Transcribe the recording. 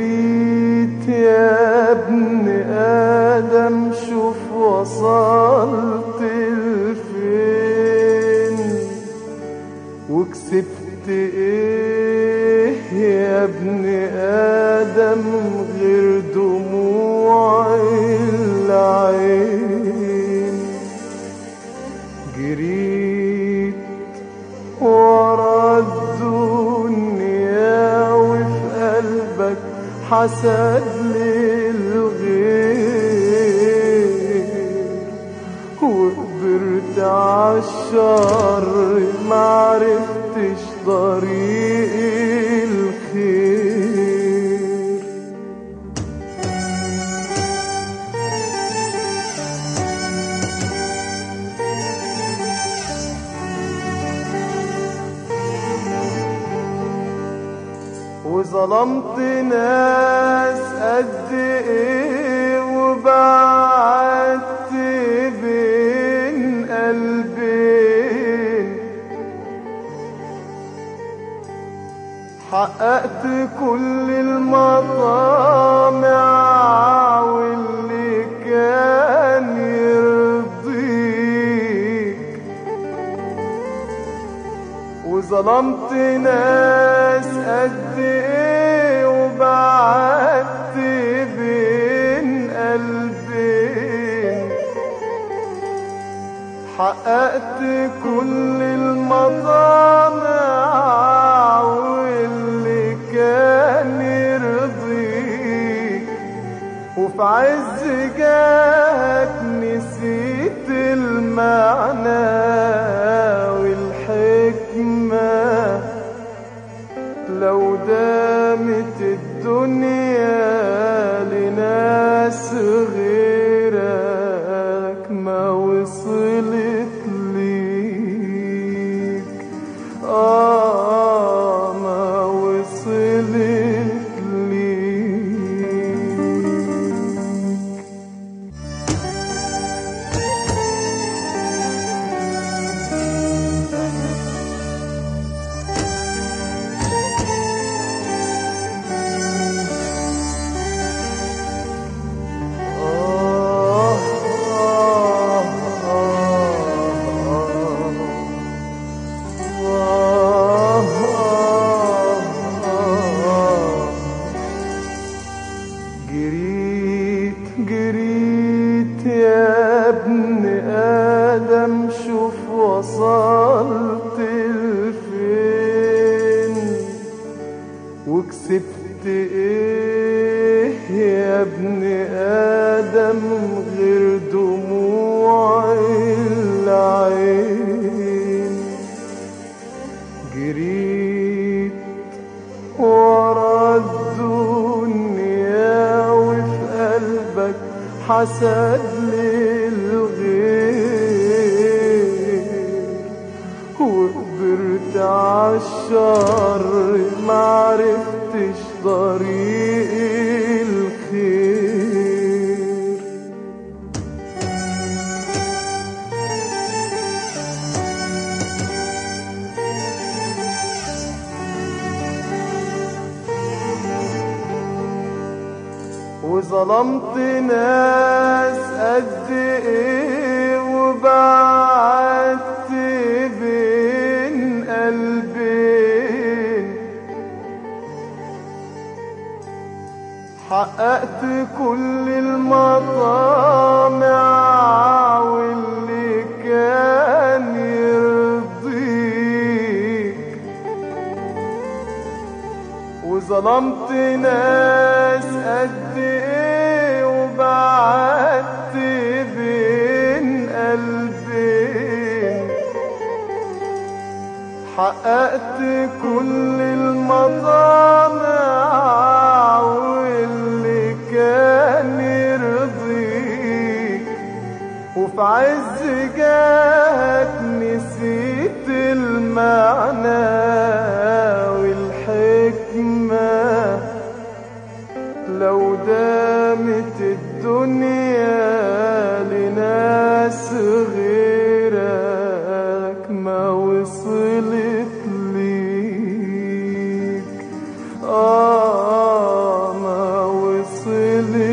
جريت يا ابن آدم شوف وصلت لفين وكسبت ايه يا ابن آدم غير دموع العين جريت ورا الدنيا وفي قلبك حسد للغير وقدرت عالشر معرفتش طريق الخير وظلمت ناس قد ايه وبعدت بين قلبين حققت كل المطامع واللي كان يرضيك وظلمت ناس قد ايه وبعدت بين قلبين حققت كل المطامع واللي كان يرضيك وفي عز جاك نسيت المعنى والحكمة لو دامت الدنيا لناس غيرك ما وصلت ليك آه ما وصلت ليك آه آه آه آه جريت جريت يا ابن آدم شوف وصلت لفين وكسبت ايه يا ابن آدم غير دموع العين جريت ورا الدنيا وفي قلبك حسد للغير وقدرت عالشر معرفتش طريق الخير وظلمت ناس قد ايه وبعدت بين قلبين حققت كل المطامع واللي كان يرضيك وظلمت ناس قد ايه وبعدت بين قلبين حققت كل المطامع واللي كان يرضيك وفي عز جاك نسيت المعنى والحكمة لو دامت الدنيا لناس غيرك ما وصلت ليك آه ما وصلت